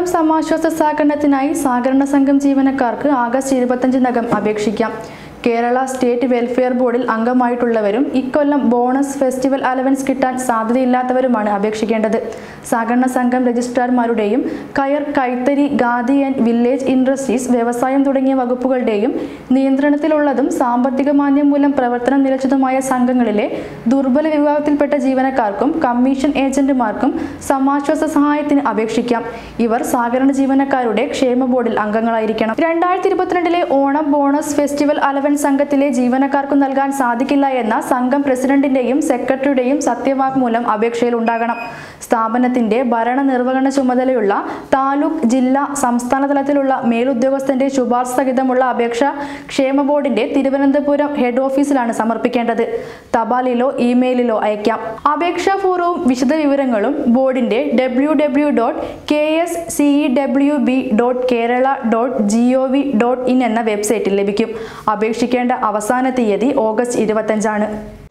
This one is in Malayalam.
ഓണം സമാശ്വാസ സഹകരണത്തിനായി സഹകരണ സംഘം ജീവനക്കാർക്ക് ആഗസ്റ്റ് ഇരുപത്തഞ്ചിനകം അപേക്ഷിക്കാം കേരള സ്റ്റേറ്റ് വെൽഫെയർ ബോർഡിൽ അംഗമായിട്ടുള്ളവരും ഇക്കൊല്ലം ബോണസ് ഫെസ്റ്റിവൽ അലവൻസ് കിട്ടാൻ സാധ്യതയില്ലാത്തവരുമാണ് അപേക്ഷിക്കേണ്ടത് സഹകരണ സംഘം രജിസ്ട്രാർമാരുടെയും കയർ കൈത്തറി ഖാദി ആൻഡ് വില്ലേജ് ഇൻഡസ്ട്രീസ് വ്യവസായം തുടങ്ങിയ വകുപ്പുകളുടെയും നിയന്ത്രണത്തിലുള്ളതും സാമ്പത്തിക മാന്ദ്യം മൂലം പ്രവർത്തനം നിലച്ചതുമായ സംഘങ്ങളിലെ ദുർബല വിഭാഗത്തിൽപ്പെട്ട ജീവനക്കാർക്കും കമ്മീഷൻ ഏജന്റുമാർക്കും സമാശ്വാസ സഹായത്തിന് അപേക്ഷിക്കാം ഇവർ സഹകരണ ജീവനക്കാരുടെ ക്ഷേമ ബോർഡിൽ അംഗങ്ങളായിരിക്കണം രണ്ടായിരത്തി ഇരുപത്തിരണ്ടിലെ ഓണം ബോണസ് ഫെസ്റ്റിവൽ അലവൻസ് സംഘത്തിലെ ജീവനക്കാർക്ക് നൽകാൻ സാധിക്കില്ല എന്ന സംഘം പ്രസിഡന്റിന്റെയും സെക്രട്ടറിയുടെയും സത്യവാങ്മൂലം അപേക്ഷയിൽ ഉണ്ടാകണം സ്ഥാപനത്തിന്റെ ഭരണ നിർവഹണ ചുമതലയുള്ള താലൂക്ക് ജില്ലാ സംസ്ഥാന തലത്തിലുള്ള മേലുദ്യോഗസ്ഥന്റെ ശുപാർശ സഹിതമുള്ള അപേക്ഷ ക്ഷേമ ബോർഡിന്റെ തിരുവനന്തപുരം ഹെഡ് ഓഫീസിലാണ് സമർപ്പിക്കേണ്ടത് തപാലിലോ ഇമെയിലിലോ അയക്കാം അപേക്ഷാ ഫോറവും വിശദ വിവരങ്ങളും ബോർഡിന്റെ W W dot K S C W B dot Kerala dot G O V dot in എന്ന വെബ്സൈറ്റിൽ ലഭിക്കും അപേക്ഷിക്കേണ്ട അവസാന തീയതി ഓഗസ്റ്റ് ഇരുപത്തഞ്ചാണ്